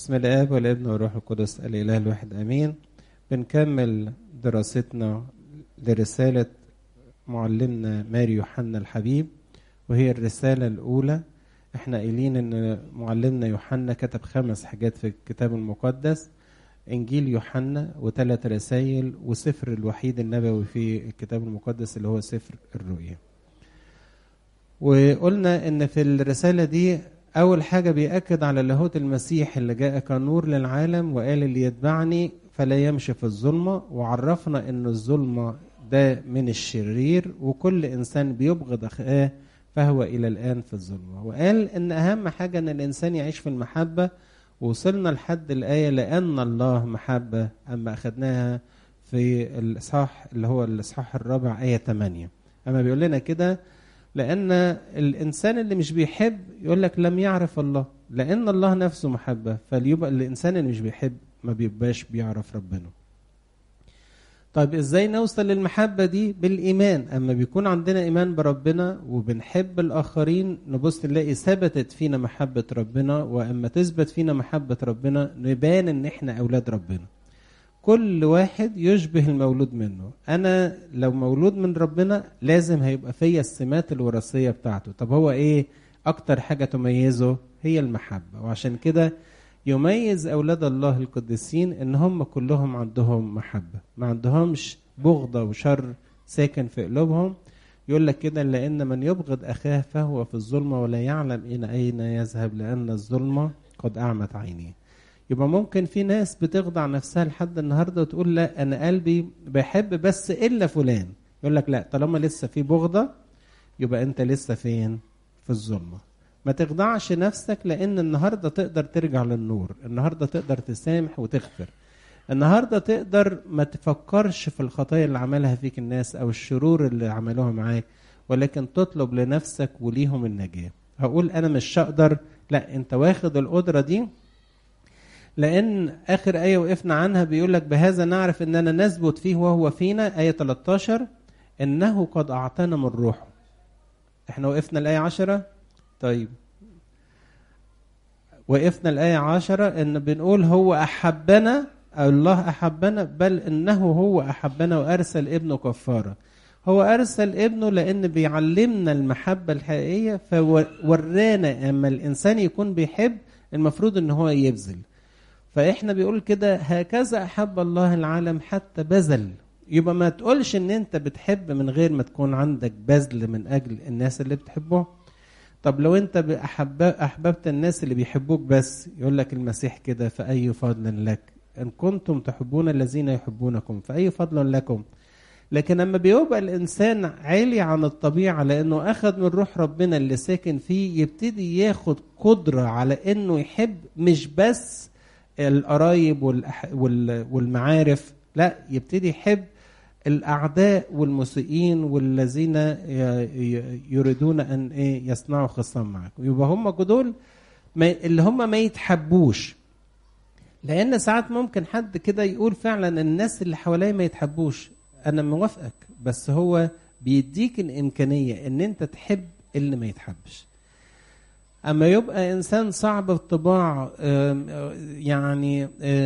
بسم الآب والابن والروح القدس الإله الواحد آمين بنكمل دراستنا لرسالة معلمنا ماري يوحنا الحبيب وهي الرسالة الأولى احنا قايلين ان معلمنا يوحنا كتب خمس حاجات في الكتاب المقدس انجيل يوحنا وثلاث رسائل وسفر الوحيد النبوي في الكتاب المقدس اللي هو سفر الرؤيا وقلنا ان في الرسالة دي اول حاجة بيأكد على لاهوت المسيح اللي جاء كنور للعالم وقال اللي يتبعني فلا يمشي في الظلمة وعرفنا ان الظلمة ده من الشرير وكل انسان بيبغض اخاه فهو الى الان في الظلمة وقال ان اهم حاجة ان الانسان يعيش في المحبة وصلنا لحد الآية لأن الله محبة أما أخدناها في الإصحاح اللي هو الإصحاح الرابع آية 8 أما بيقول لنا كده لأن الإنسان اللي مش بيحب يقول لك لم يعرف الله لأن الله نفسه محبة فليبقى الإنسان اللي مش بيحب ما بيبقاش بيعرف ربنا طيب ازاي نوصل للمحبة دي بالإيمان أما بيكون عندنا إيمان بربنا وبنحب الآخرين نبص نلاقي ثبتت فينا محبة ربنا وأما تثبت فينا محبة ربنا نبان إن إحنا أولاد ربنا كل واحد يشبه المولود منه أنا لو مولود من ربنا لازم هيبقى فيا السمات الوراثية بتاعته طب هو إيه أكتر حاجة تميزه هي المحبة وعشان كده يميز أولاد الله القديسين إن هم كلهم عندهم محبة ما عندهمش بغضة وشر ساكن في قلوبهم يقول لك كده لأن من يبغض أخاه فهو في الظلمة ولا يعلم إن أين يذهب لأن الظلمة قد أعمت عينيه يبقى ممكن في ناس بتخضع نفسها لحد النهاردة وتقول لا أنا قلبي بحب بس إلا فلان يقول لك لا طالما لسه في بغضة يبقى أنت لسه فين في الظلمة ما تخضعش نفسك لان النهارده تقدر ترجع للنور النهارده تقدر تسامح وتغفر النهارده تقدر ما تفكرش في الخطايا اللي عملها فيك الناس او الشرور اللي عملوها معاك ولكن تطلب لنفسك وليهم النجاه هقول انا مش هقدر لا انت واخد القدره دي لان اخر ايه وقفنا عنها بيقول لك بهذا نعرف اننا نثبت فيه وهو فينا ايه 13 انه قد اعطانا من روحه احنا وقفنا الايه 10 طيب وقفنا الآية عشرة إن بنقول هو أحبنا الله أحبنا بل إنه هو أحبنا وأرسل ابنه كفارة هو أرسل ابنه لأن بيعلمنا المحبة الحقيقية فورانا أما الإنسان يكون بيحب المفروض إن هو يبذل فإحنا بيقول كده هكذا أحب الله العالم حتى بذل يبقى ما تقولش إن أنت بتحب من غير ما تكون عندك بذل من أجل الناس اللي بتحبهم طب لو انت أحب احببت الناس اللي بيحبوك بس يقول لك المسيح كده فاي فضل لك ان كنتم تحبون الذين يحبونكم فاي فضل لكم لكن لما بيبقى الانسان عالي عن الطبيعه لانه اخذ من روح ربنا اللي ساكن فيه يبتدي ياخد قدره على انه يحب مش بس القرايب والمعارف لا يبتدي يحب الأعداء والمسيئين والذين يريدون أن إيه يصنعوا خصام معكم يبقى هم دول اللي هم ما يتحبوش لأن ساعات ممكن حد كده يقول فعلا الناس اللي حواليه ما يتحبوش أنا موافقك بس هو بيديك الإمكانية إن أنت تحب اللي ما يتحبش أما يبقى إنسان صعب الطباع يعني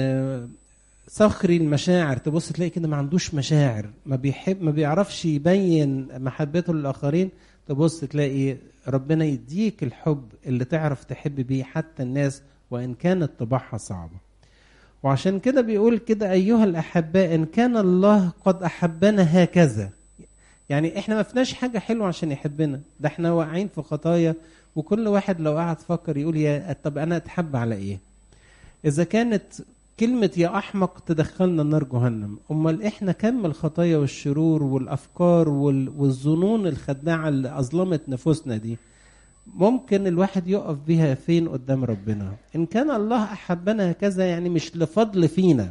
صخري المشاعر تبص تلاقي كده ما عندوش مشاعر ما بيحب ما بيعرفش يبين محبته للاخرين تبص تلاقي ربنا يديك الحب اللي تعرف تحب بيه حتى الناس وان كانت طباعها صعبه وعشان كده بيقول كده ايها الاحباء ان كان الله قد احبنا هكذا يعني احنا ما فيناش حاجه حلوه عشان يحبنا ده احنا واقعين في خطايا وكل واحد لو قعد فكر يقول يا طب انا اتحب على ايه اذا كانت كلمة يا أحمق تدخلنا نار جهنم أمال إحنا كم الخطايا والشرور والأفكار والظنون الخداعة اللي أظلمت نفوسنا دي ممكن الواحد يقف بيها فين قدام ربنا إن كان الله أحبنا هكذا يعني مش لفضل فينا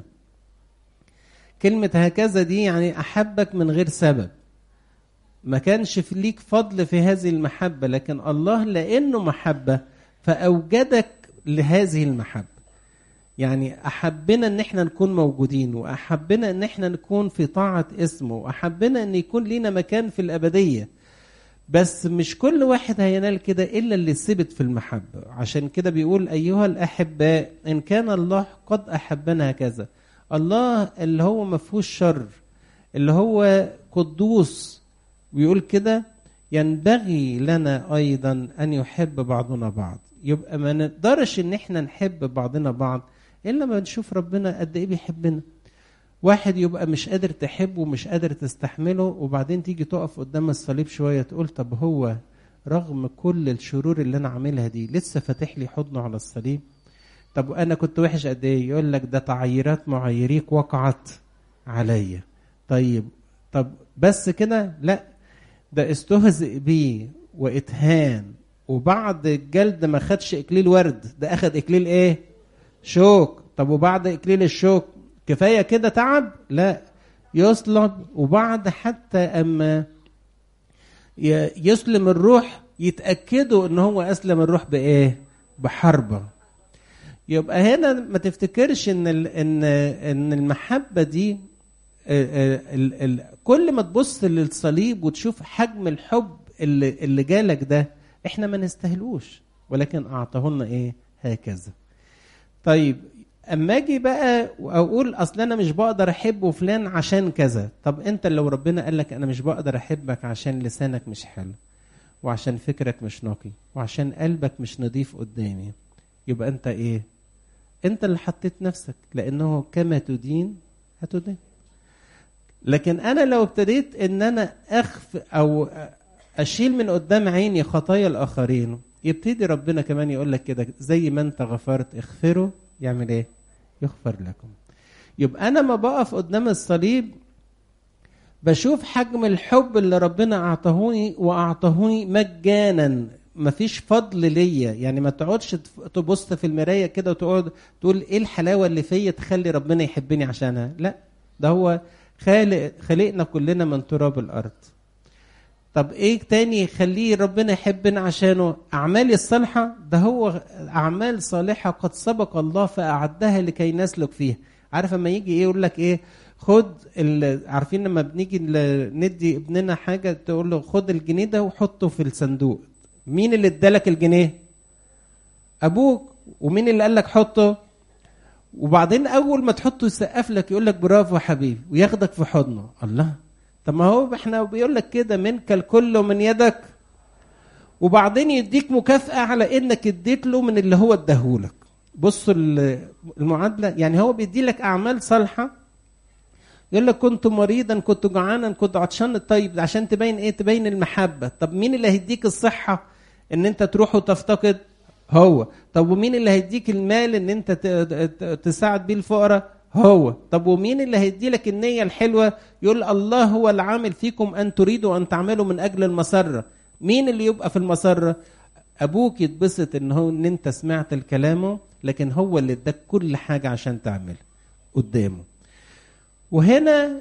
كلمة هكذا دي يعني أحبك من غير سبب ما كانش في ليك فضل في هذه المحبة لكن الله لأنه محبة فأوجدك لهذه المحبة يعني احبنا ان احنا نكون موجودين واحبنا ان احنا نكون في طاعه اسمه واحبنا ان يكون لينا مكان في الابديه بس مش كل واحد هينال كده الا اللي ثبت في المحبه عشان كده بيقول ايها الاحباء ان كان الله قد احبنا هكذا الله اللي هو ما فيهوش شر اللي هو قدوس ويقول كده ينبغي لنا ايضا ان يحب بعضنا بعض يبقى ما نقدرش ان احنا نحب بعضنا بعض الا ما نشوف ربنا قد ايه بيحبنا واحد يبقى مش قادر تحبه ومش قادر تستحمله وبعدين تيجي تقف قدام الصليب شويه تقول طب هو رغم كل الشرور اللي انا عاملها دي لسه فاتح لي حضنه على الصليب طب انا كنت وحش قد ايه يقول لك ده تعييرات معيريك وقعت عليا طيب طب بس كده لا ده استهزئ بيه واتهان وبعد الجلد ما خدش اكليل ورد ده اخد اكليل ايه شوك طب وبعد اكليل الشوك كفايه كده تعب لا يصلب وبعد حتى اما يسلم الروح يتاكدوا ان هو اسلم الروح بايه بحربه يبقى هنا ما تفتكرش ان ان ان المحبه دي ال ال كل ما تبص للصليب وتشوف حجم الحب اللي اللي جالك ده احنا ما نستاهلوش ولكن اعطاه لنا ايه هكذا طيب اما اجي بقى واقول اصل انا مش بقدر احب فلان عشان كذا طب انت لو ربنا قال لك انا مش بقدر احبك عشان لسانك مش حلو وعشان فكرك مش نقي وعشان قلبك مش نظيف قدامي يبقى انت ايه انت اللي حطيت نفسك لانه كما تدين هتدين لكن انا لو ابتديت ان انا اخف او اشيل من قدام عيني خطايا الاخرين يبتدي ربنا كمان يقول لك كده زي ما انت غفرت اغفروا يعمل ايه يغفر لكم يبقى انا ما بقف قدام الصليب بشوف حجم الحب اللي ربنا اعطاهوني واعطاهوني مجانا مفيش فضل ليا يعني ما تقعدش تبص في المرايه كده وتقعد تقول ايه الحلاوه اللي فيا تخلي ربنا يحبني عشانها لا ده هو خالق خلقنا كلنا من تراب الارض طب ايه تاني يخليه ربنا يحبنا عشانه اعمالي الصالحه ده هو اعمال صالحه قد سبق الله فاعدها لكي نسلك فيها عارف اما يجي ايه يقول لك ايه خد عارفين لما بنيجي ندي ابننا حاجه تقول له خد الجنيه ده وحطه في الصندوق مين اللي ادالك الجنيه ابوك ومين اللي قال لك حطه وبعدين اول ما تحطه يسقف لك يقول لك برافو حبيبي وياخدك في حضنه الله طب ما هو احنا بيقول لك كده منك الكل ومن يدك وبعدين يديك مكافأة على انك اديت له من اللي هو اداهولك بصوا المعادلة يعني هو بيدي لك اعمال صالحة يقول لك كنت مريضا كنت جوعانا كنت عطشان طيب عشان تبين ايه تبين المحبة طب مين اللي هيديك الصحة ان انت تروح وتفتقد هو طب ومين اللي هيديك المال ان انت تساعد بيه الفقراء هو طب ومين اللي هيدي لك النية الحلوة يقول الله هو العامل فيكم أن تريدوا أن تعملوا من أجل المسرة مين اللي يبقى في المسرة أبوك يتبسط إن هو إن أنت سمعت الكلامه لكن هو اللي اداك كل حاجة عشان تعمل قدامه وهنا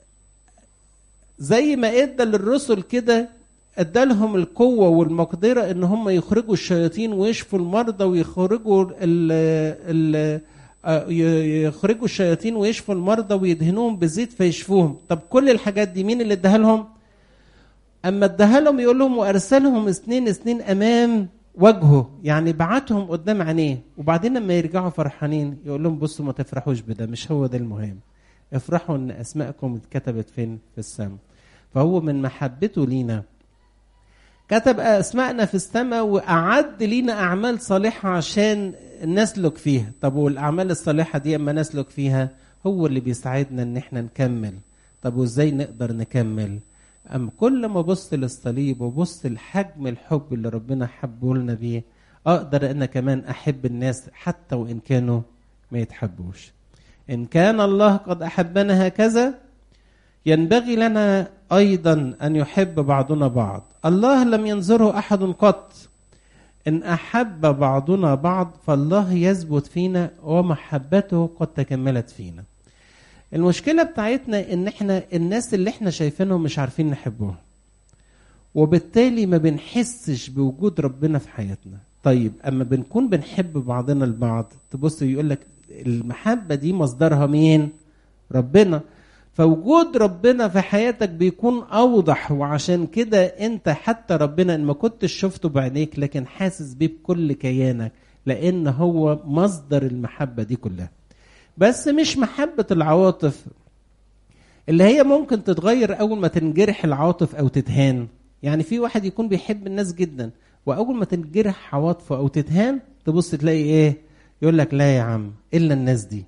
زي ما ادى للرسل كده ادى لهم القوة والمقدرة ان هم يخرجوا الشياطين ويشفوا المرضى ويخرجوا ال ال يخرجوا الشياطين ويشفوا المرضى ويدهنوهم بزيت فيشفوهم طب كل الحاجات دي مين اللي اداها لهم اما اداها لهم يقول لهم وارسلهم اثنين اثنين امام وجهه يعني بعتهم قدام عينيه وبعدين لما يرجعوا فرحانين يقول لهم بصوا ما تفرحوش بده مش هو ده المهم افرحوا ان اسماءكم اتكتبت فين في السماء فهو من محبته لينا كتب اسماءنا في السماء واعد لينا اعمال صالحه عشان نسلك فيها طب والاعمال الصالحه دي اما نسلك فيها هو اللي بيساعدنا ان احنا نكمل طب وازاي نقدر نكمل ام كل ما ابص للصليب وبص لحجم الحب اللي ربنا حبه لنا بيه اقدر انا كمان احب الناس حتى وان كانوا ما يتحبوش ان كان الله قد احبنا هكذا ينبغي لنا ايضا ان يحب بعضنا بعض الله لم ينظره احد قط ان احب بعضنا بعض فالله يثبت فينا ومحبته قد تكملت فينا المشكله بتاعتنا ان احنا الناس اللي احنا شايفينهم مش عارفين نحبهم وبالتالي ما بنحسش بوجود ربنا في حياتنا طيب اما بنكون بنحب بعضنا البعض تبص يقول لك المحبه دي مصدرها مين ربنا فوجود ربنا في حياتك بيكون اوضح وعشان كده انت حتى ربنا ان ما كنتش شفته بعينيك لكن حاسس بيه بكل كيانك لان هو مصدر المحبه دي كلها بس مش محبه العواطف اللي هي ممكن تتغير اول ما تنجرح العاطف او تتهان يعني في واحد يكون بيحب الناس جدا واول ما تنجرح عواطفه او تتهان تبص تلاقي ايه يقول لك لا يا عم الا الناس دي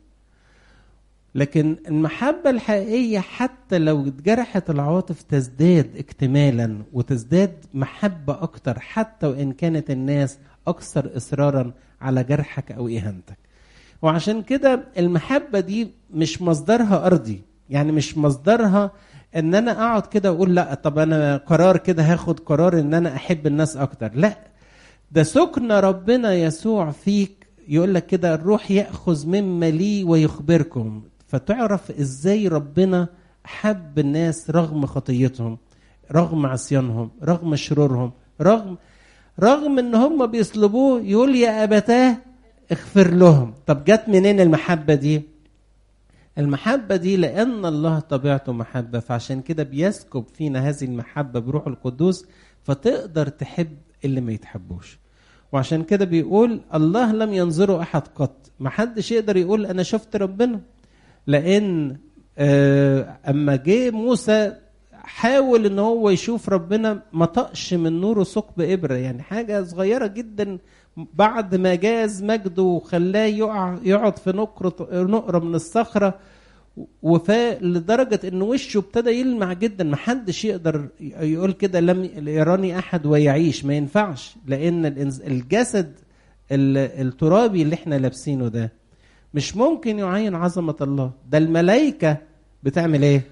لكن المحبة الحقيقية حتى لو اتجرحت العواطف تزداد اكتمالا وتزداد محبة أكتر حتى وإن كانت الناس أكثر إصرارا على جرحك أو إهانتك وعشان كده المحبة دي مش مصدرها أرضي يعني مش مصدرها ان انا اقعد كده اقول لا طب انا قرار كده هاخد قرار ان انا احب الناس اكتر لا ده سكن ربنا يسوع فيك يقول لك كده الروح ياخذ مما لي ويخبركم فتعرف ازاي ربنا حب الناس رغم خطيتهم رغم عصيانهم رغم شرورهم رغم رغم ان هم بيصلبوه يقول يا ابتاه اغفر لهم طب جت منين المحبه دي المحبة دي لأن الله طبيعته محبة فعشان كده بيسكب فينا هذه المحبة بروح القدوس فتقدر تحب اللي ما يتحبوش وعشان كده بيقول الله لم ينظره أحد قط ما حدش يقدر يقول أنا شفت ربنا لأن آه أما جه موسى حاول ان هو يشوف ربنا ما طقش من نوره ثقب ابره يعني حاجه صغيره جدا بعد ما جاز مجده وخلاه يقع يقعد في نقرة نقرة من الصخرة وفا لدرجة ان وشه ابتدى يلمع جدا ما حدش يقدر يقول كده لم يراني احد ويعيش ما ينفعش لان الجسد الترابي اللي احنا لابسينه ده مش ممكن يعين عظمة الله ده الملائكة بتعمل ايه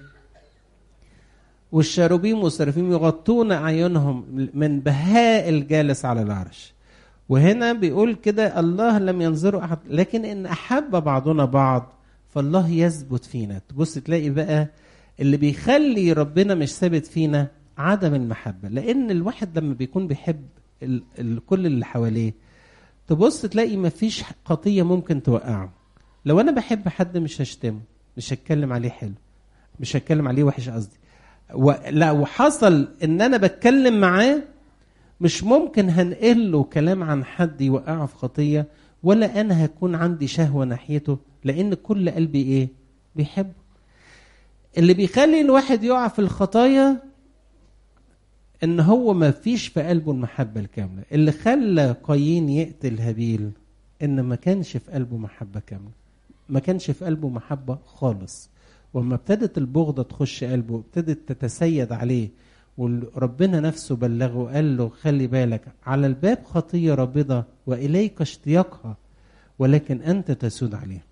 والشاروبيم والسرافيم يغطون اعينهم من بهاء الجالس على العرش وهنا بيقول كده الله لم ينظروا أحد لكن إن أحب بعضنا بعض فالله يثبت فينا تبص تلاقي بقى اللي بيخلي ربنا مش ثابت فينا عدم المحبة لأن الواحد لما بيكون بيحب ال ال كل اللي حواليه تبص تلاقي مفيش خطية ممكن توقعه لو أنا بحب حد مش هشتمه مش هتكلم عليه حلو مش هتكلم عليه وحش قصدي لا وحصل ان انا بتكلم معاه مش ممكن هنقل له كلام عن حد يوقعه في خطية ولا أنا هكون عندي شهوة ناحيته لأن كل قلبي إيه؟ بيحبه. اللي بيخلي الواحد يقع في الخطايا إن هو ما فيش في قلبه المحبة الكاملة، اللي خلى قايين يقتل هابيل إن ما كانش في قلبه محبة كاملة. ما كانش في قلبه محبة خالص. وما ابتدت البغضة تخش قلبه ابتدت تتسيد عليه وربنا نفسه بلغه وقال له خلي بالك على الباب خطية رابضة وإليك اشتياقها ولكن أنت تسود عليها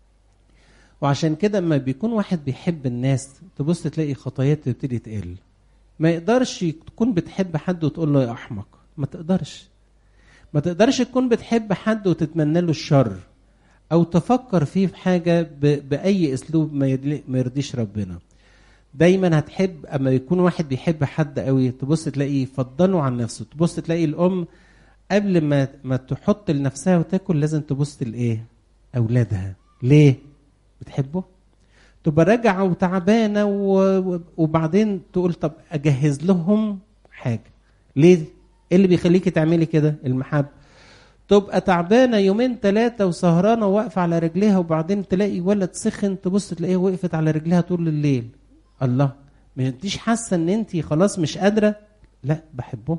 وعشان كده لما بيكون واحد بيحب الناس تبص تلاقي خطايات تبتدي تقل ما يقدرش تكون بتحب حد وتقول له يا أحمق ما تقدرش ما تقدرش تكون بتحب حد وتتمنى له الشر أو تفكر فيه في حاجة بأي أسلوب ما يرضيش ربنا دايما هتحب اما يكون واحد بيحب حد قوي تبص تلاقيه يفضله عن نفسه تبص تلاقي الام قبل ما ما تحط لنفسها وتاكل لازم تبص لايه اولادها ليه بتحبه تبقى راجعه وتعبانه و... وبعدين تقول طب اجهز لهم حاجه ليه ايه اللي بيخليكي تعملي كده المحبه تبقى تعبانه يومين ثلاثه وسهرانه واقفه على رجليها وبعدين تلاقي ولد سخن تبص تلاقيها وقفت على رجليها طول الليل الله ما انتيش حاسه ان انت خلاص مش قادره لا بحبه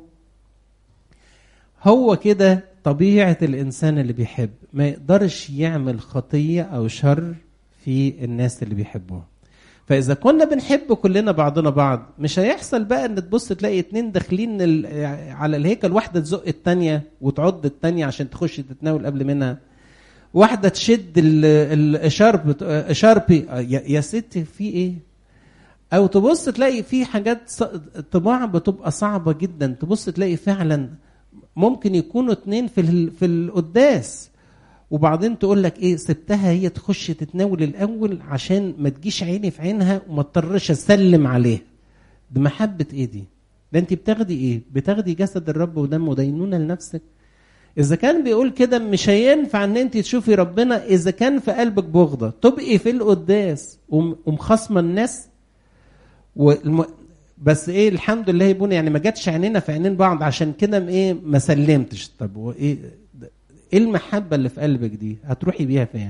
هو كده طبيعه الانسان اللي بيحب ما يقدرش يعمل خطيه او شر في الناس اللي بيحبوها فاذا كنا بنحب كلنا بعضنا بعض مش هيحصل بقى ان تبص تلاقي اتنين داخلين على الهيكل واحده تزق التانيه وتعض التانيه عشان تخش تتناول قبل منها واحده تشد الشارب شاربي يا ستي في ايه او تبص تلاقي في حاجات طباع بتبقى صعبه جدا تبص تلاقي فعلا ممكن يكونوا اتنين في في القداس وبعدين تقول لك ايه سبتها هي تخش تتناول الاول عشان ما تجيش عيني في عينها وما اضطرش اسلم عليها بمحبه ايه دي ده انت بتاخدي ايه بتاخدي جسد الرب ودمه دينونه لنفسك اذا كان بيقول كده مش هينفع ان انت تشوفي ربنا اذا كان في قلبك بغضه تبقي في القداس وم- ومخاصمه الناس والم... بس ايه الحمد لله يبون يعني ما جاتش عينينا في عينين بعض عشان كده م- ايه ما سلمتش طب وايه ايه المحبه اللي في قلبك دي هتروحي بيها فين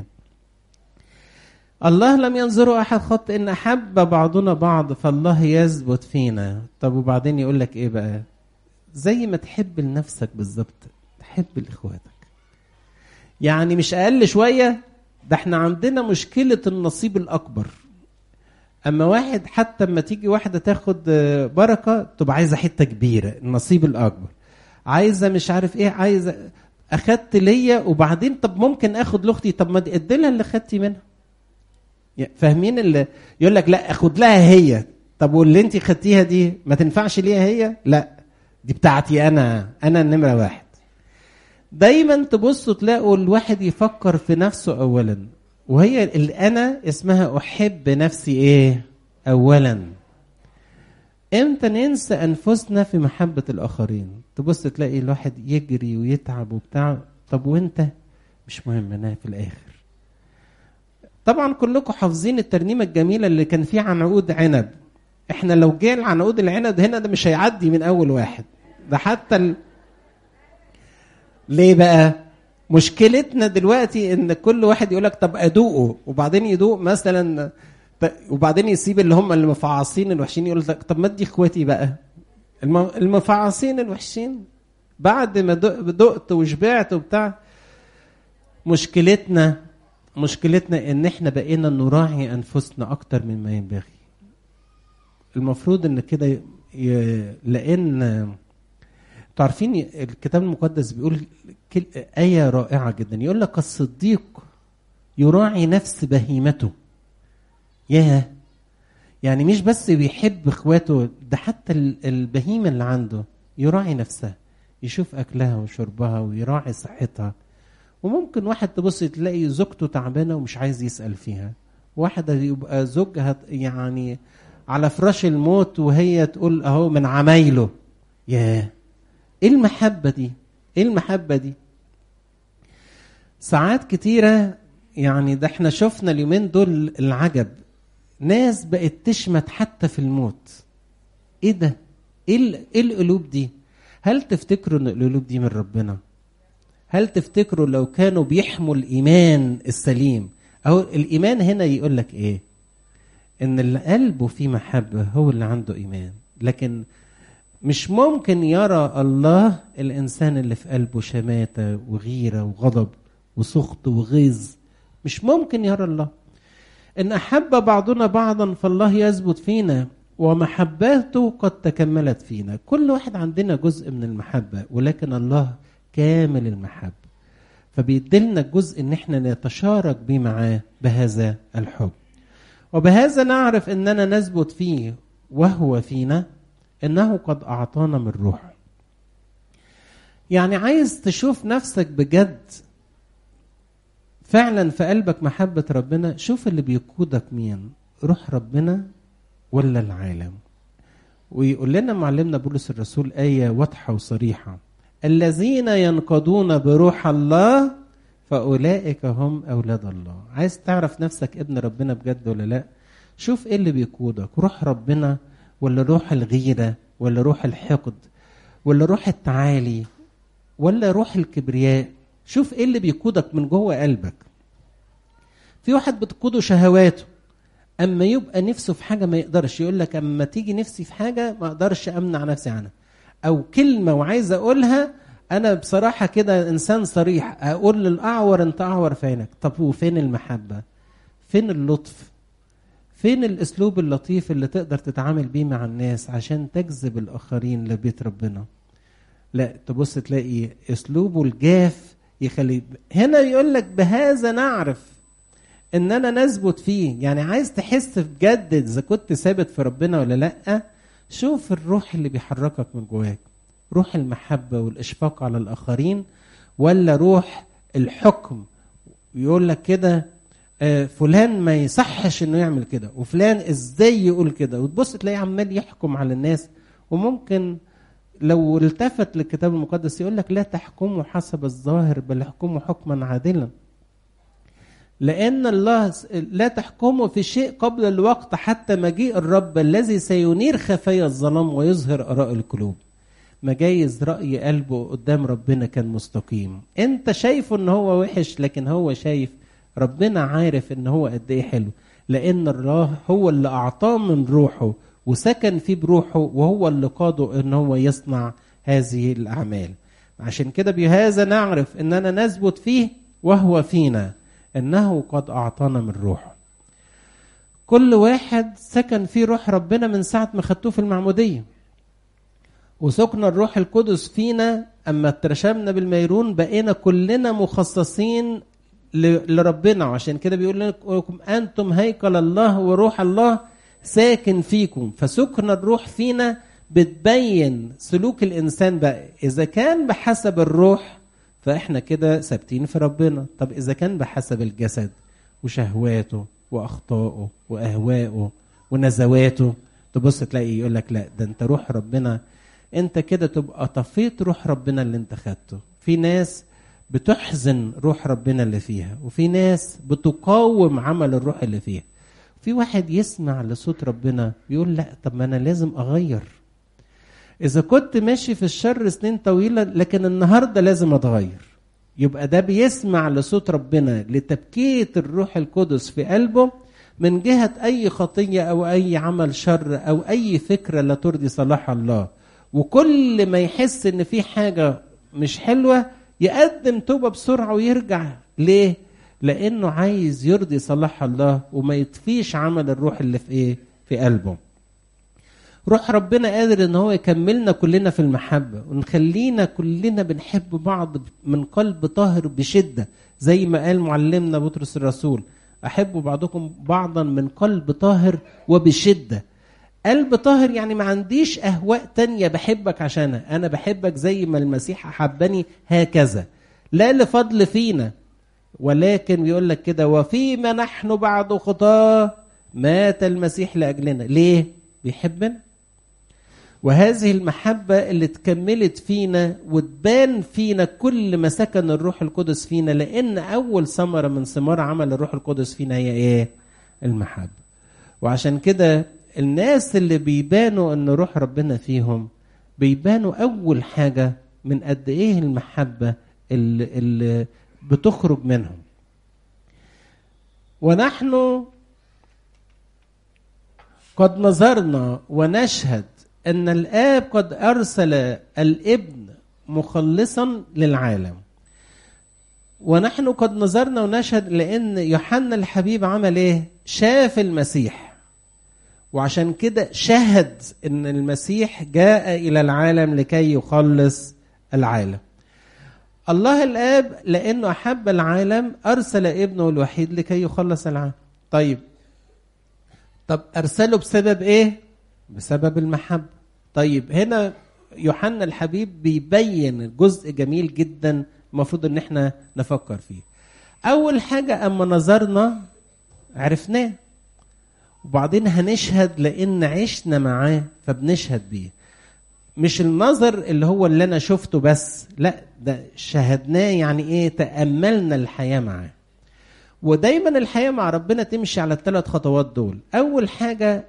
الله لم ينظروا احد خط ان احب بعضنا بعض فالله يثبت فينا طب وبعدين يقول لك ايه بقى زي ما تحب لنفسك بالظبط تحب لاخواتك يعني مش اقل شويه ده احنا عندنا مشكله النصيب الاكبر اما واحد حتى اما تيجي واحده تاخد آه، بركه تبقى عايزه حته كبيره النصيب الاكبر عايزه مش عارف ايه عايزه اخدت ليا وبعدين طب ممكن اخد لاختي طب ما ادي لها اللي خدتي منها يا- فاهمين اللي يقول لك لا اخد لها هي طب واللي انت خدتيها دي ما تنفعش ليها هي لا دي بتاعتي انا انا النمره واحد دايما تبصوا تلاقوا الواحد يفكر في نفسه اولا وهي الانا اسمها احب نفسي ايه اولا امتى ننسى انفسنا في محبه الاخرين تبص تلاقي الواحد يجري ويتعب وبتاع طب وانت مش مهم انا في الاخر طبعا كلكم حافظين الترنيمه الجميله اللي كان فيها عنقود عنب احنا لو جه عنقود العنب هنا ده مش هيعدي من اول واحد ده حتى ال... ليه بقى مشكلتنا دلوقتي ان كل واحد يقول لك طب ادوقه وبعدين يدوق مثلا ط- وبعدين يسيب اللي هم المفعصين الوحشين يقول لك طب ما ادي اخواتي بقى الم- المفعصين الوحشين بعد ما دق- دقت وشبعت وبتاع مشكلتنا مشكلتنا ان احنا بقينا نراعي انفسنا اكتر مما ينبغي المفروض ان كده ي- ي- لان انتوا عارفين الكتاب المقدس بيقول كل آية رائعة جدا يقول لك الصديق يراعي نفس بهيمته ياه يعني مش بس بيحب اخواته ده حتى ال- البهيمة اللي عنده يراعي نفسها يشوف أكلها وشربها ويراعي صحتها وممكن واحد تبص تلاقي زوجته تعبانة ومش عايز يسأل فيها واحدة يبقى زوجها يعني على فراش الموت وهي تقول اهو من عمايله ياه ايه المحبة دي ايه المحبة دي ساعات كتيرة يعني ده احنا شفنا اليومين دول العجب ناس بقت تشمت حتى في الموت ايه ده ايه ال- ايه القلوب دي هل تفتكروا ان القلوب دي من ربنا هل تفتكروا لو كانوا بيحموا الايمان السليم او الايمان هنا يقول لك ايه ان اللي قلبه فيه محبه هو اللي عنده ايمان لكن مش ممكن يرى الله الانسان اللي في قلبه شماته وغيره وغضب وسخط وغيظ مش ممكن يرى الله ان احب بعضنا بعضا فالله يثبت فينا ومحبته قد تكملت فينا كل واحد عندنا جزء من المحبه ولكن الله كامل المحبه فبيديلنا الجزء ان احنا نتشارك بيه معاه بهذا الحب وبهذا نعرف اننا نثبت فيه وهو فينا انه قد اعطانا من روحه يعني عايز تشوف نفسك بجد فعلا في قلبك محبة ربنا شوف اللي بيقودك مين روح ربنا ولا العالم ويقول لنا معلمنا بولس الرسول آية واضحة وصريحة الذين ينقضون بروح الله فأولئك هم أولاد الله عايز تعرف نفسك ابن ربنا بجد ولا لا شوف ايه اللي بيقودك روح ربنا ولا روح الغيرة ولا روح الحقد ولا روح التعالي ولا روح الكبرياء شوف ايه اللي بيقودك من جوه قلبك في واحد بتقوده شهواته اما يبقى نفسه في حاجه ما يقدرش يقول لك اما تيجي نفسي في حاجه ما اقدرش امنع نفسي عنها او كلمه وعايز اقولها انا بصراحه كده انسان صريح اقول للاعور انت اعور في عينك طب وفين المحبه فين اللطف فين الاسلوب اللطيف اللي تقدر تتعامل بيه مع الناس عشان تجذب الاخرين لبيت ربنا لا تبص تلاقي اسلوبه الجاف يخلي هنا يقول لك بهذا نعرف اننا نثبت فيه يعني عايز تحس بجد اذا كنت ثابت في ربنا ولا لا شوف الروح اللي بيحركك من جواك روح المحبة والإشفاق على الآخرين ولا روح الحكم يقول لك كده آه، فلان ما يصحش انه يعمل كده وفلان ازاي يقول كده وتبص تلاقيه عمال يحكم على الناس وممكن لو التفت للكتاب المقدس يقول لك لا تحكموا حسب الظاهر بل احكموا حكما عادلا لأن الله لا تحكموا في شيء قبل الوقت حتى مجيء الرب الذي سينير خفايا الظلام ويظهر آراء القلوب مجايز رأي قلبه قدام ربنا كان مستقيم انت شايفه ان هو وحش لكن هو شايف ربنا عارف ان هو قد ايه حلو لان الله هو اللي اعطاه من روحه وسكن فيه بروحه وهو اللي قاده ان هو يصنع هذه الاعمال عشان كده بهذا نعرف اننا نثبت فيه وهو فينا انه قد اعطانا من روحه كل واحد سكن فيه روح ربنا من ساعه ما خدتوه في المعموديه وسكن الروح القدس فينا اما اترشمنا بالميرون بقينا كلنا مخصصين لربنا وعشان كده بيقول لكم انتم هيكل الله وروح الله ساكن فيكم فسكن الروح فينا بتبين سلوك الانسان بقى اذا كان بحسب الروح فاحنا كده ثابتين في ربنا طب اذا كان بحسب الجسد وشهواته واخطائه واهوائه ونزواته تبص تلاقي يقول لك لا ده انت روح ربنا انت كده تبقى طفيت روح ربنا اللي انت خدته في ناس بتحزن روح ربنا اللي فيها وفي ناس بتقاوم عمل الروح اللي فيها في واحد يسمع لصوت ربنا يقول لا طب ما انا لازم اغير اذا كنت ماشي في الشر سنين طويله لكن النهارده لازم اتغير يبقى ده بيسمع لصوت ربنا لتبكيه الروح القدس في قلبه من جهه اي خطيه او اي عمل شر او اي فكره لا ترضي صلاح الله وكل ما يحس ان في حاجه مش حلوه يقدم توبه بسرعه ويرجع ليه لانه عايز يرضي صلاح الله وما يطفيش عمل الروح اللي في ايه في قلبه روح ربنا قادر ان هو يكملنا كلنا في المحبه ونخلينا كلنا بنحب بعض من قلب طاهر بشده زي ما قال معلمنا بطرس الرسول احبوا بعضكم بعضا من قلب طاهر وبشده قلب طاهر يعني ما عنديش اهواء تانية بحبك عشانها انا بحبك زي ما المسيح احبني هكذا لا لفضل فينا ولكن بيقول لك كده وفيما نحن بعد خطاه مات المسيح لاجلنا ليه بيحبنا وهذه المحبة اللي اتكملت فينا وتبان فينا كل ما سكن الروح القدس فينا لأن أول ثمرة من ثمار عمل الروح القدس فينا هي إيه؟ المحبة. وعشان كده الناس اللي بيبانوا ان روح ربنا فيهم بيبانوا اول حاجه من قد ايه المحبه اللي, اللي بتخرج منهم ونحن قد نظرنا ونشهد ان الاب قد ارسل الابن مخلصا للعالم ونحن قد نظرنا ونشهد لان يوحنا الحبيب عمل ايه شاف المسيح وعشان كده شهد ان المسيح جاء الى العالم لكي يخلص العالم الله الاب لانه احب العالم ارسل ابنه الوحيد لكي يخلص العالم طيب طب ارسله بسبب ايه بسبب المحبه طيب هنا يوحنا الحبيب بيبين جزء جميل جدا المفروض ان احنا نفكر فيه اول حاجه اما نظرنا عرفناه وبعدين هنشهد لان عشنا معاه فبنشهد بيه مش النظر اللي هو اللي انا شفته بس لا ده شهدناه يعني ايه تاملنا الحياه معاه ودايما الحياه مع ربنا تمشي على الثلاث خطوات دول اول حاجه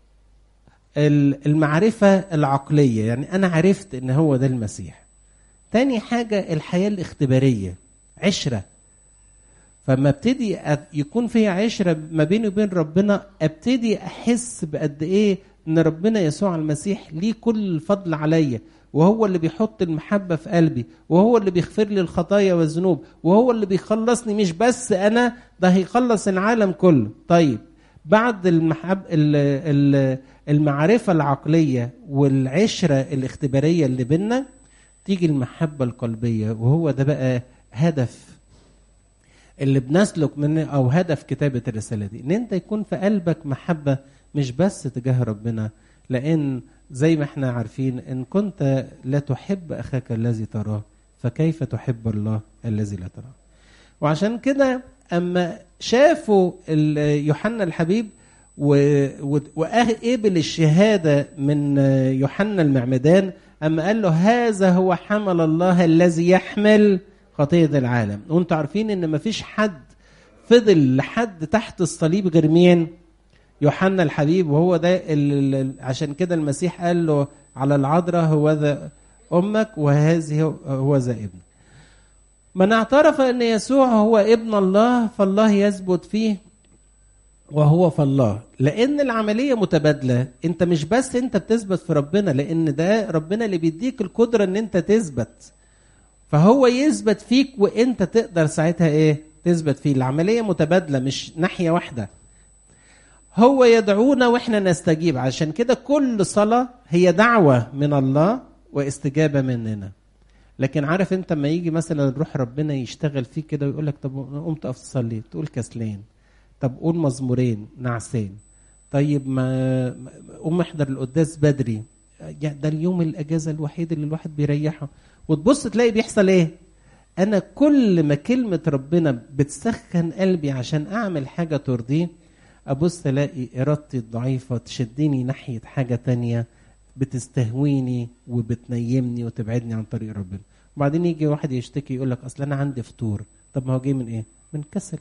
المعرفه العقليه يعني انا عرفت ان هو ده المسيح تاني حاجه الحياه الاختباريه عشره فما ابتدي يكون في عشرة ما بيني وبين ربنا ابتدي احس بقد ايه ان ربنا يسوع المسيح ليه كل الفضل عليا وهو اللي بيحط المحبة في قلبي وهو اللي بيغفر لي الخطايا والذنوب وهو اللي بيخلصني مش بس أنا ده هيخلص العالم كله طيب بعد المحب المعرفة العقلية والعشرة الاختبارية اللي بينا تيجي المحبة القلبية وهو ده بقى هدف اللي بنسلك منه او هدف كتابه الرساله دي ان انت يكون في قلبك محبه مش بس تجاه ربنا لان زي ما احنا عارفين ان كنت لا تحب اخاك الذي تراه فكيف تحب الله الذي لا تراه وعشان كده اما شافوا يوحنا الحبيب وقبل الشهاده من يوحنا المعمدان اما قال له هذا هو حمل الله الذي يحمل خطيه العالم وانتوا عارفين ان مفيش حد فضل لحد تحت الصليب غير مين يوحنا الحبيب وهو ده ال- ال- عشان كده المسيح قال له على العذراء هو ذا امك وهذه هو- هو ذا ابن من اعترف ان يسوع هو ابن الله فالله يثبت فيه وهو في الله لان العمليه متبادله انت مش بس انت بتثبت في ربنا لان ده ربنا اللي بيديك القدره ان انت تثبت فهو يثبت فيك وانت تقدر ساعتها ايه تثبت فيه العمليه متبادله مش ناحيه واحده هو يدعونا واحنا نستجيب عشان كده كل صلاه هي دعوه من الله واستجابه مننا لكن عارف انت لما يجي مثلا روح ربنا يشتغل فيك كده ويقول لك طب أنا قمت اقف تصلي تقول كسلان طب قول مزمورين نعسان طيب ما ما- قوم احضر القداس بدري يا ده اليوم الاجازه الوحيد اللي الواحد بيريحه وتبص تلاقي بيحصل ايه انا كل ما كلمه ربنا بتسخن قلبي عشان اعمل حاجه ترضيه ابص الاقي ارادتي الضعيفه تشدني ناحيه حاجه تانية بتستهويني وبتنيمني وتبعدني عن طريق ربنا وبعدين يجي واحد يشتكي يقول لك اصل انا عندي فطور طب ما هو جاي من ايه من كسل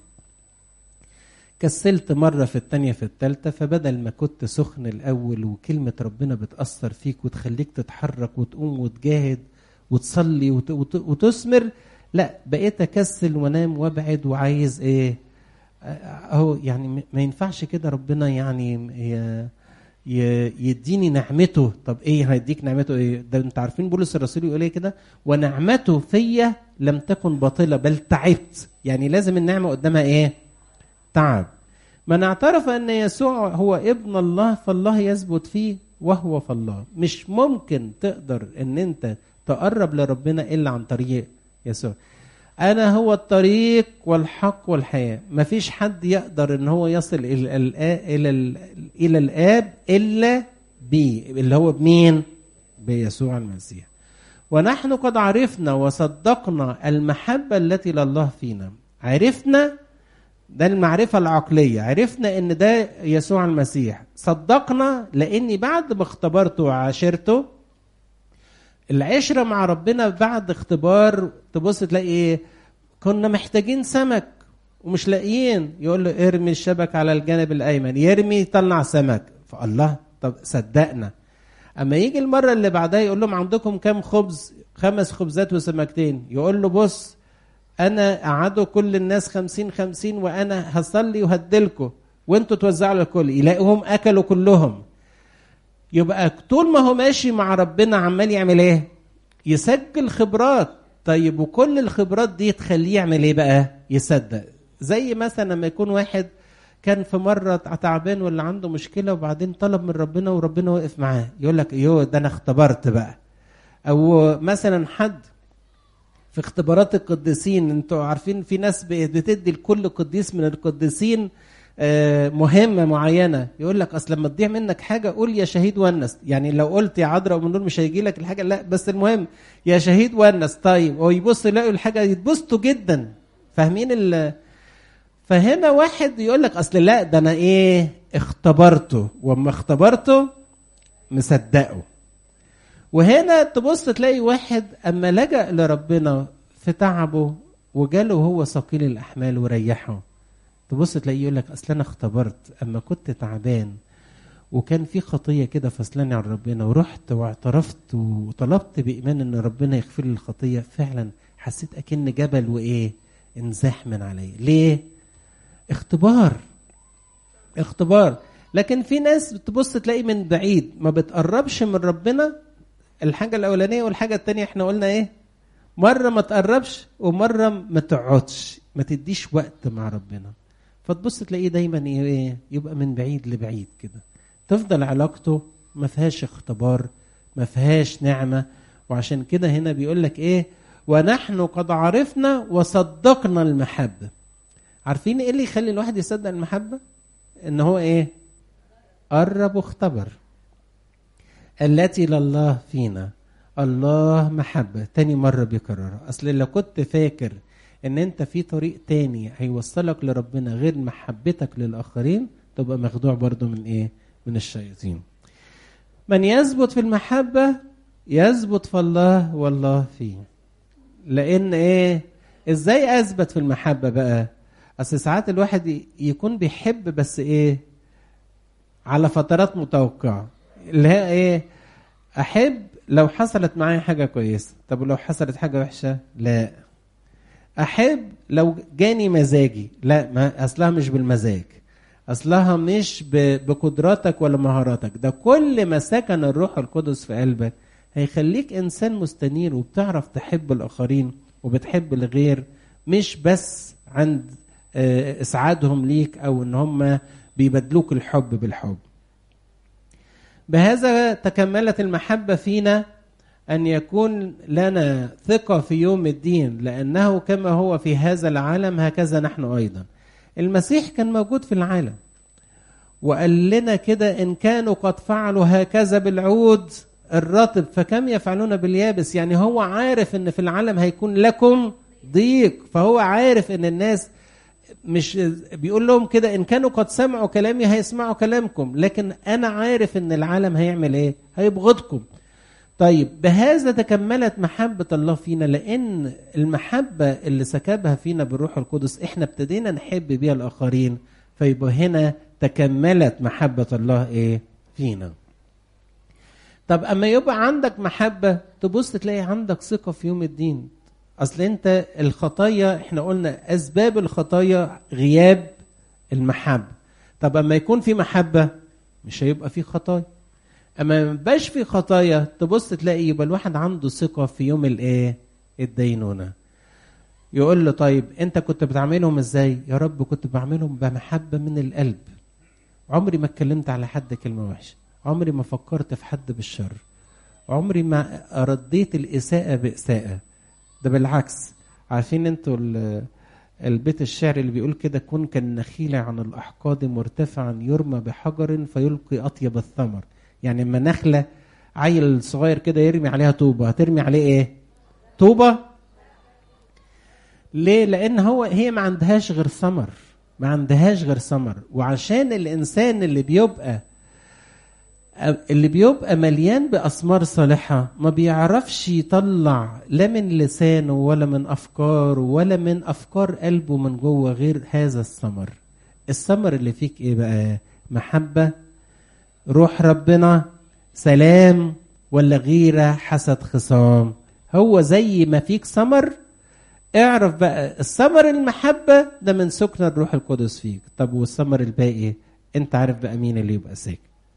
كسلت مرة في التانية في التالتة فبدل ما كنت سخن الأول وكلمة ربنا بتأثر فيك وتخليك تتحرك وتقوم وتجاهد وتصلي وت... وت... وتثمر لا بقيت أكسل وأنام وأبعد وعايز إيه أهو يعني م- ما ينفعش كده ربنا يعني ي... ي... يديني نعمته طب إيه هيديك نعمته إيه ده أنت عارفين بولس الرسول يقول إيه كده ونعمته فيا لم تكن باطلة بل تعبت يعني لازم النعمة قدامها إيه تعب من اعترف ان يسوع هو ابن الله فالله يثبت فيه وهو في الله مش ممكن تقدر ان انت تقرب لربنا الا عن طريق يسوع انا هو الطريق والحق والحياه مفيش حد يقدر ان هو يصل الى الآ- الى ال- الى الاب الا بي اللي هو بمين بيسوع المسيح ونحن قد عرفنا وصدقنا المحبه التي لله فينا عرفنا ده المعرفة العقلية عرفنا ان ده يسوع المسيح صدقنا لاني بعد ما اختبرته وعاشرته العشرة مع ربنا بعد اختبار تبص تلاقي ايه كنا محتاجين سمك ومش لاقيين يقول له ارمي الشبك على الجانب الايمن يرمي يطلع سمك فالله طب صدقنا اما يجي المرة اللي بعدها يقول لهم عندكم كام خبز خمس خبزات وسمكتين يقول له بص انا قعدوا كل الناس خمسين خمسين وانا هصلي وهدلكم وانتوا توزعوا للكل يلاقوهم اكلوا كلهم يبقى طول ما هو ماشي مع ربنا عمال يعمل ايه يسجل خبرات طيب وكل الخبرات دي تخليه يعمل ايه بقى يصدق زي مثلا لما يكون واحد كان في مرة تعبان ولا عنده مشكلة وبعدين طلب من ربنا وربنا وقف معاه يقول لك يو ده انا اختبرت بقى او مثلا حد في اختبارات القديسين انتوا عارفين في ناس بتدي لكل قديس من القديسين آه، مهمة معينة يقول لك أصل لما تضيع منك حاجة قول يا شهيد ونس يعني لو قلت يا عذراء ومن دول مش هيجي لك الحاجة لا بس المهم يا شهيد ونس طيب ويبص يلاقوا الحاجة يتبسطوا جدا فاهمين ال فهنا واحد يقول لك أصل لا ده أنا إيه اختبرته وأما اختبرته مصدقه وهنا تبص تلاقي واحد اما لجأ لربنا في تعبه وجاله هو ثقيل الاحمال وريحه تبص تلاقيه يقول لك اصل انا اختبرت اما كنت تعبان وكان في خطيه كده فصلاني عن ربنا ورحت واعترفت وطلبت بايمان ان ربنا يغفر لي الخطيه فعلا حسيت اكن جبل وايه انزاح من عليا ليه اختبار اختبار لكن في ناس بتبص تلاقي من بعيد ما بتقربش من ربنا الحاجة الأولانية والحاجة التانية احنا قلنا ايه مرة ما تقربش ومرة ما تقعدش ما تديش وقت مع ربنا فتبص تلاقيه دايما ايه يبقى من بعيد لبعيد كده تفضل علاقته ما فيهاش اختبار ما فيهاش نعمة وعشان كده هنا بيقول لك ايه ونحن قد عرفنا وصدقنا المحبة عارفين ايه اللي يخلي الواحد يصدق المحبة ان هو ايه قرب واختبر التي لله فينا الله محبة تاني مرة بيكررها أصل لو كنت فاكر إن أنت في طريق تاني هيوصلك لربنا غير محبتك للآخرين تبقى مخدوع برضو من إيه؟ من الشياطين من يثبت في المحبة يثبت في الله والله فيه لان ايه ازاي اثبت في المحبه بقى اصل ساعات الواحد يكون بيحب بس ايه على فترات متوقعه اللي هي ايه احب لو حصلت معايا حاجه كويسه طب ولو حصلت حاجه وحشه لا احب لو جاني مزاجي لا ما اصلها مش بالمزاج اصلها مش بقدراتك ولا مهاراتك ده كل ما سكن الروح القدس في قلبك هيخليك انسان مستنير وبتعرف تحب الاخرين وبتحب الغير مش بس عند اسعادهم ليك او ان هم بيبدلوك الحب بالحب بهذا تكملت المحبه فينا ان يكون لنا ثقه في يوم الدين لانه كما هو في هذا العالم هكذا نحن ايضا المسيح كان موجود في العالم وقال لنا كده ان كانوا قد فعلوا هكذا بالعود الرطب فكم يفعلون باليابس يعني هو عارف ان في العالم هيكون لكم ضيق فهو عارف ان الناس مش بيقول لهم كده ان كانوا قد سمعوا كلامي هيسمعوا كلامكم لكن انا عارف ان العالم هيعمل ايه هيبغضكم طيب بهذا تكملت محبة الله فينا لأن المحبة اللي سكبها فينا بالروح القدس احنا ابتدينا نحب بيها الآخرين فيبقى هنا تكملت محبة الله ايه فينا طب اما يبقى عندك محبة تبص تلاقي عندك ثقة في يوم الدين اصل انت الخطايا احنا قلنا اسباب الخطايا غياب المحبة طب اما يكون في محبة مش هيبقى في خطايا اما ما يبقاش في خطايا تبص تلاقي يبقى الواحد عنده ثقة في يوم الايه الدينونة يقول له طيب انت كنت بتعملهم ازاي يا رب كنت بعملهم بمحبة من القلب عمري ما اتكلمت على حد كلمة وحشة عمري ما فكرت في حد بالشر عمري ما رديت الإساءة بإساءة ده بالعكس عارفين انتوا البيت الشعر اللي بيقول كده كن كالنخيل عن الأحقاد مرتفعا يرمى بحجر فيلقي أطيب الثمر يعني اما نخلة عيل صغير كده يرمي عليها طوبة هترمي عليه ايه طوبة ليه لان هو هي ما عندهاش غير ثمر ما عندهاش غير ثمر وعشان الانسان اللي بيبقى اللي بيبقى مليان بأثمار صالحة ما بيعرفش يطلع لا من لسانه ولا من أفكاره ولا من أفكار قلبه من جوه غير هذا الثمر الثمر اللي فيك إيه بقى محبة روح ربنا سلام ولا غيرة حسد خصام هو زي ما فيك ثمر اعرف بقى الثمر المحبة ده من سكن الروح القدس فيك طب والثمر الباقي انت عارف بقى مين اللي يبقى ساكن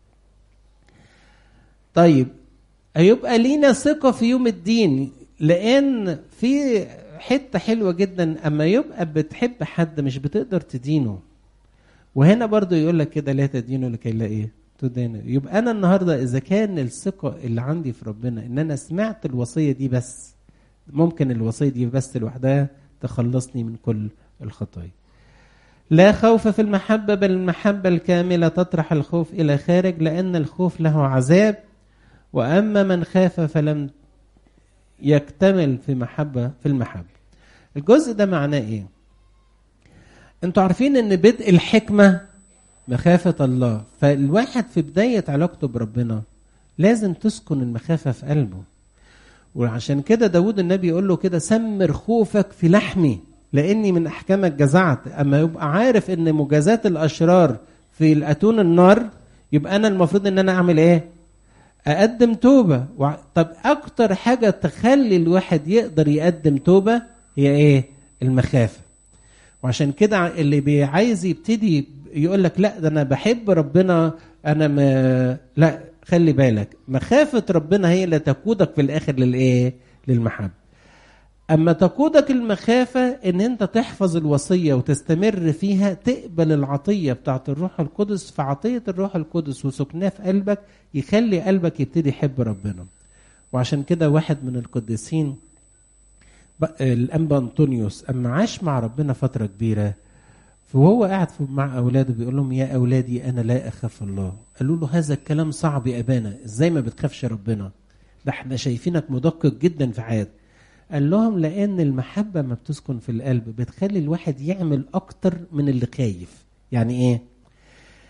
طيب هيبقى لينا ثقة في يوم الدين لأن في حتة حلوة جدا أما يبقى بتحب حد مش بتقدر تدينه وهنا برضو يقول لك كده لا تدينه لكي لا ايه تدينه يبقى انا النهارده اذا كان الثقه اللي عندي في ربنا ان انا سمعت الوصيه دي بس ممكن الوصيه دي بس لوحدها تخلصني من كل الخطايا لا خوف في المحبة بل المحبة الكاملة تطرح الخوف إلى خارج لأن الخوف له عذاب وأما من خاف فلم يكتمل في محبة في المحبة الجزء ده معناه إيه انتوا عارفين ان بدء الحكمة مخافة الله فالواحد في بداية علاقته بربنا لازم تسكن المخافة في قلبه وعشان كده داود النبي يقول له كده سمر خوفك في لحمي لاني من احكامك جزعت اما يبقى عارف ان مجازات الاشرار في الاتون النار يبقى انا المفروض ان انا اعمل ايه اقدم توبه وع... طب اكتر حاجه تخلي الواحد يقدر يقدم توبه هي ايه المخافه وعشان كده اللي بي عايز يبتدي يقول لك لا ده انا بحب ربنا انا ما لا خلي بالك مخافه ربنا هي اللي تقودك في الاخر للايه للمحبه اما تقودك المخافه ان انت تحفظ الوصيه وتستمر فيها تقبل العطيه بتاعت الروح القدس فعطيه الروح القدس وسكناه في قلبك يخلي قلبك يبتدي يحب ربنا وعشان كده واحد من القديسين الانبا انطونيوس اما عاش مع ربنا فتره كبيره فهو قاعد مع اولاده بيقول لهم يا اولادي انا لا اخاف الله قالوا له هذا الكلام صعب يا ابانا ازاي ما بتخافش ربنا ده احنا شايفينك مدقق جدا في حياتك قال لهم لان المحبه ما بتسكن في القلب بتخلي الواحد يعمل اكتر من اللي خايف يعني ايه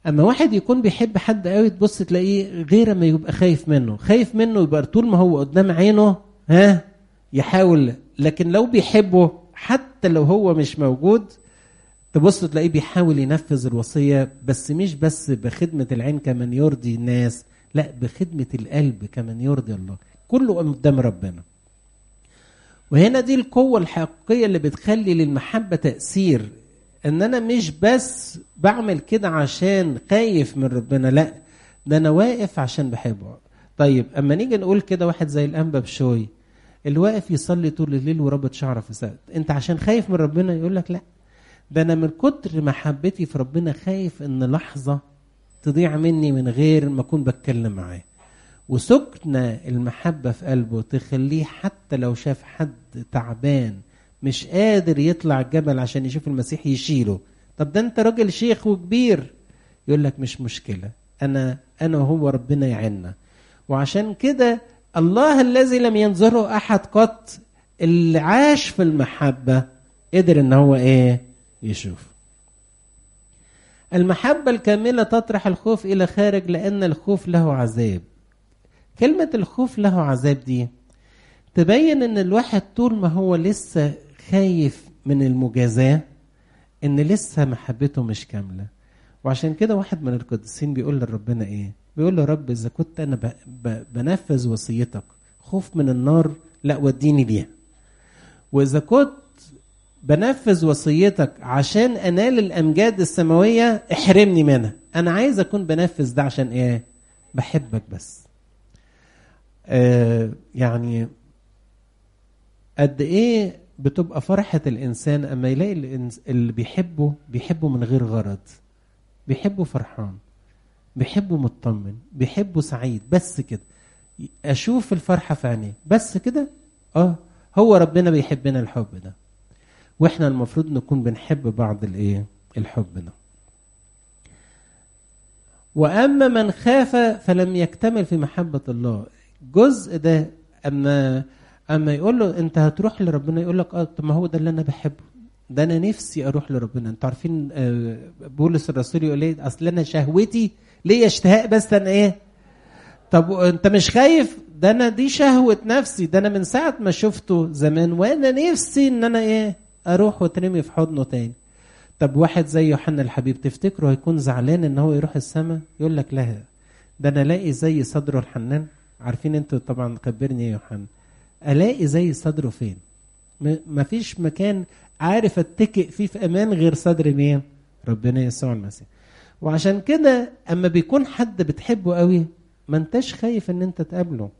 اما واحد يكون بيحب حد قوي تبص تلاقيه غير ما يبقى خايف منه خايف منه يبقى طول ما هو قدام عينه ها يحاول لكن لو بيحبه حتى لو هو مش موجود تبص تلاقيه بيحاول ينفذ الوصية بس مش بس بخدمة العين كمن يرضي الناس لا بخدمة القلب كمن يرضي الله كله قدام ربنا وهنا دي القوة الحقيقية اللي بتخلي للمحبة تأثير ان انا مش بس بعمل كده عشان خايف من ربنا لا ده انا واقف عشان بحبه طيب اما نيجي نقول كده واحد زي الانبا بشوي اللي واقف يصلي طول الليل ورابط شعره في سقف انت عشان خايف من ربنا يقول لك لا ده انا من كتر محبتي في ربنا خايف ان لحظه تضيع مني من غير ما اكون بتكلم معاه وسكن المحبه في قلبه تخليه حتى لو شاف حد تعبان مش قادر يطلع الجبل عشان يشوف المسيح يشيله طب ده انت راجل شيخ وكبير يقول لك مش مشكله انا انا وهو ربنا يعيننا وعشان كده الله الذي لم ينظره احد قط اللي عاش في المحبه قدر ان هو ايه يشوف المحبة الكاملة تطرح الخوف إلى خارج لأن الخوف له عذاب كلمة الخوف له عذاب دي تبين ان الواحد طول ما هو لسه خايف من المجازاة ان لسه محبته مش كاملة وعشان كده واحد من القديسين بيقول لربنا ايه بيقول له رب اذا كنت انا ب... ب... بنفذ وصيتك خوف من النار لا وديني ليها واذا كنت بنفذ وصيتك عشان انال الامجاد السماويه احرمني منها انا عايز اكون بنفذ ده عشان ايه بحبك بس آه يعني قد ايه بتبقى فرحة الإنسان أما يلاقي اللي بيحبه بيحبه من غير غرض بيحبه فرحان بيحبه مطمن بيحبه سعيد بس كده أشوف الفرحة في عينيه بس كده اه هو ربنا بيحبنا الحب ده واحنا المفروض نكون بنحب بعض الايه الحب ده واما من خاف فلم يكتمل في محبه الله جزء ده اما اما يقول له انت هتروح لربنا يقول لك اه طب ما هو ده اللي انا بحبه ده انا نفسي اروح لربنا انتوا عارفين بولس الرسول يقول ايه اصل انا شهوتي ليا اشتهاء بس انا ايه طب انت مش خايف ده انا دي شهوه نفسي ده انا من ساعه ما شفته زمان وانا نفسي ان انا ايه اروح واترمي في حضنه تاني طب واحد زي يوحنا الحبيب تفتكره هيكون زعلان ان هو يروح السماء يقول لك لا ده انا الاقي زي صدره الحنان عارفين انتوا طبعا خبرني يا يوحنا الاقي زي صدره فين ما فيش مكان عارف اتكئ فيه في امان غير صدر مين ربنا يسوع المسيح وعشان كده اما بيكون حد بتحبه قوي ما انتش خايف ان انت تقابله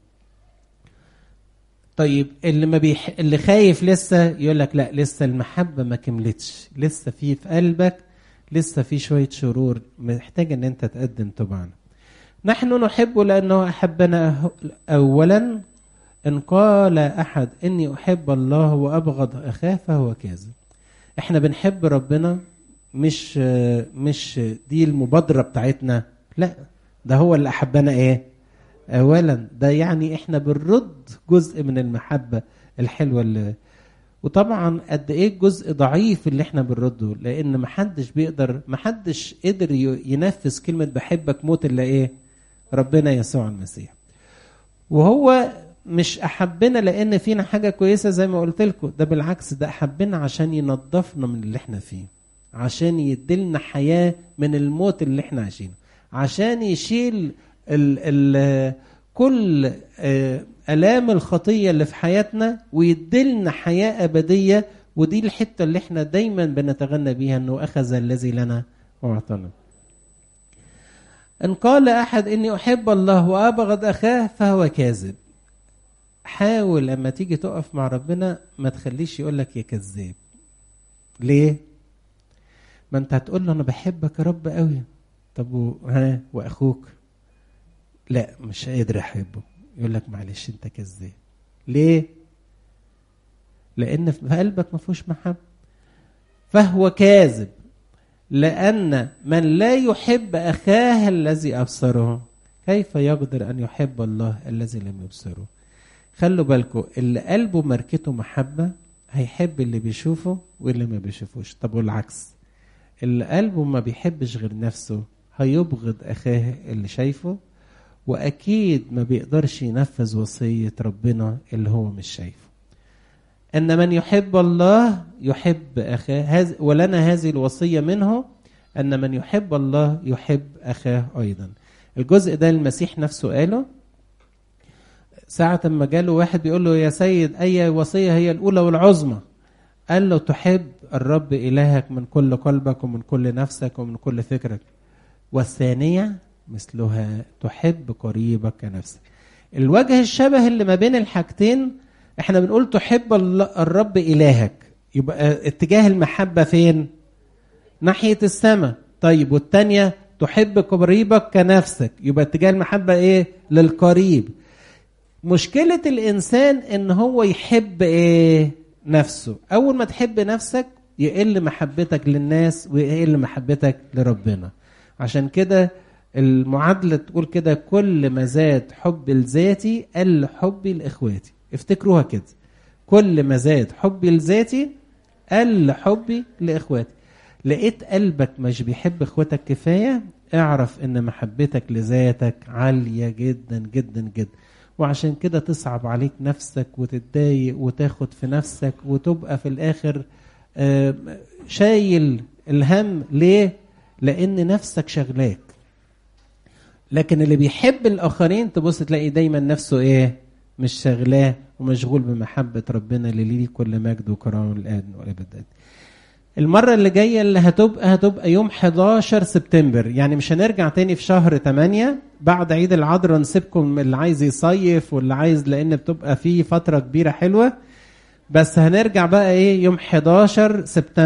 طيب اللي ما بيح... اللي خايف لسه يقول لك لا لسه المحبه ما كملتش لسه في في قلبك لسه في شويه شرور محتاج ان انت تقدم طبعا نحن نحبه لانه احبنا اولا ان قال احد اني احب الله وابغض اخاه فهو كاذب احنا بنحب ربنا مش مش دي المبادره بتاعتنا لا ده هو اللي احبنا ايه اولا ده يعني احنا بنرد جزء من المحبه الحلوه اللي وطبعا قد ايه الجزء ضعيف اللي احنا بنرده لان محدش بيقدر محدش قدر ينفذ كلمه بحبك موت الا ايه ربنا يسوع المسيح وهو مش احبنا لان فينا حاجه كويسه زي ما قلت لكم ده بالعكس ده احبنا عشان ينظفنا من اللي احنا فيه عشان يديلنا حياه من الموت اللي احنا عايشينه عشان يشيل ال ال كل الام الخطيه اللي في حياتنا ويديلنا حياه ابديه ودي الحته اللي احنا دايما بنتغنى بيها انه اخذ الذي لنا واعطانا ان قال احد اني احب الله وابغض اخاه فهو كاذب حاول لما تيجي تقف مع ربنا ما تخليش يقول لك يا كذاب ليه ما انت هتقول له انا بحبك يا رب قوي طب و... ها واخوك لا مش قادر احبه يقول لك معلش انت كذاب ليه لان في قلبك ما فيهوش محبه فهو كاذب لان من لا يحب اخاه الذي ابصره كيف يقدر ان يحب الله الذي لم يبصره خلوا بالكم اللي قلبه ماركته محبه هيحب اللي بيشوفه واللي ما بيشوفوش طب والعكس اللي قلبه ما بيحبش غير نفسه هيبغض اخاه اللي شايفه واكيد ما بيقدرش ينفذ وصيه ربنا اللي هو مش شايفه ان من يحب الله يحب اخاه ولنا هذه الوصيه منه ان من يحب الله يحب اخاه ايضا الجزء ده المسيح نفسه قاله ساعة ما جاله واحد بيقول له يا سيد أي وصية هي الأولى والعظمى قال له تحب الرب إلهك من كل قلبك ومن كل نفسك ومن كل فكرك والثانية مثلها تحب قريبك كنفسك الوجه الشبه اللي ما بين الحاجتين احنا بنقول تحب الرب إلهك يبقى اتجاه المحبة فين ناحية السماء طيب والتانية تحب قريبك كنفسك يبقى اتجاه المحبة ايه للقريب مشكلة الإنسان إن هو يحب إيه؟ نفسه، أول ما تحب نفسك يقل محبتك للناس ويقل محبتك لربنا. عشان كده المعادلة تقول كده كل ما زاد حبي لذاتي قل حبي لإخواتي. افتكروها كده. كل ما زاد حبي لذاتي قل حبي لإخواتي. لقيت قلبك مش بيحب إخواتك كفاية اعرف إن محبتك لذاتك عالية جدا جدا جدا. وعشان كده تصعب عليك نفسك وتتضايق وتاخد في نفسك وتبقى في الاخر شايل الهم ليه لان نفسك شغلاك لكن اللي بيحب الاخرين تبص تلاقي دايما نفسه ايه مش شغلاه ومشغول بمحبه ربنا اللي ليه كل مجد وكرامه الان والابد المرة اللي جاية اللي هتبقى هتبقى يوم 11 سبتمبر يعني مش هنرجع تاني في شهر 8 بعد عيد العذراء نسيبكم اللي عايز يصيف واللي عايز لأن بتبقى فيه فترة كبيرة حلوة بس هنرجع بقى ايه يوم 11 سبتمبر